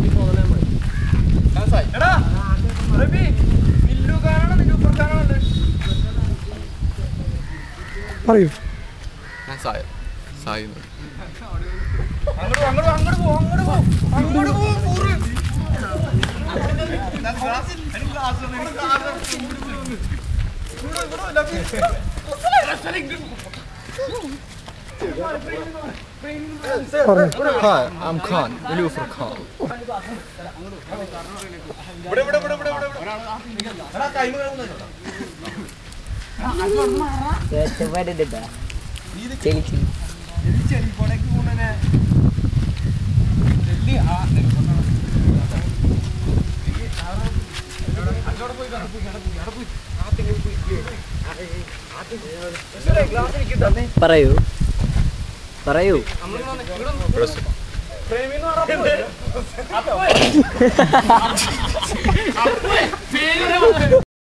എടാ റബി മില്ലു ഖാനാണോ നിരൂപർ ഖാനാണോ പറയൂ ഞാൻ സായ സായി അങ്ങോട്ട് അങ്ങോട്ട് അങ്ങോട്ട് പോ അങ്ങോട്ട് പോ അങ്ങോട്ട് പോ പൂറ് പറയൂ hi I am Khan Nilufar Khan ഇവിടെ ഇവിടെ ഇവിടെ ഇവിടെ ഇവിടെ എടാ കൈമ കാണുന്നില്ല കഷ്ടപ്പാടിട്ടാ ചെലിച്ചു ചെലിപ്പോടേക്ക് കൊണ്ടുതന്നെ ചെല്ലി ആ പറയൂ പറയൂ പ്രേമിന്ന് പറഞ്ഞ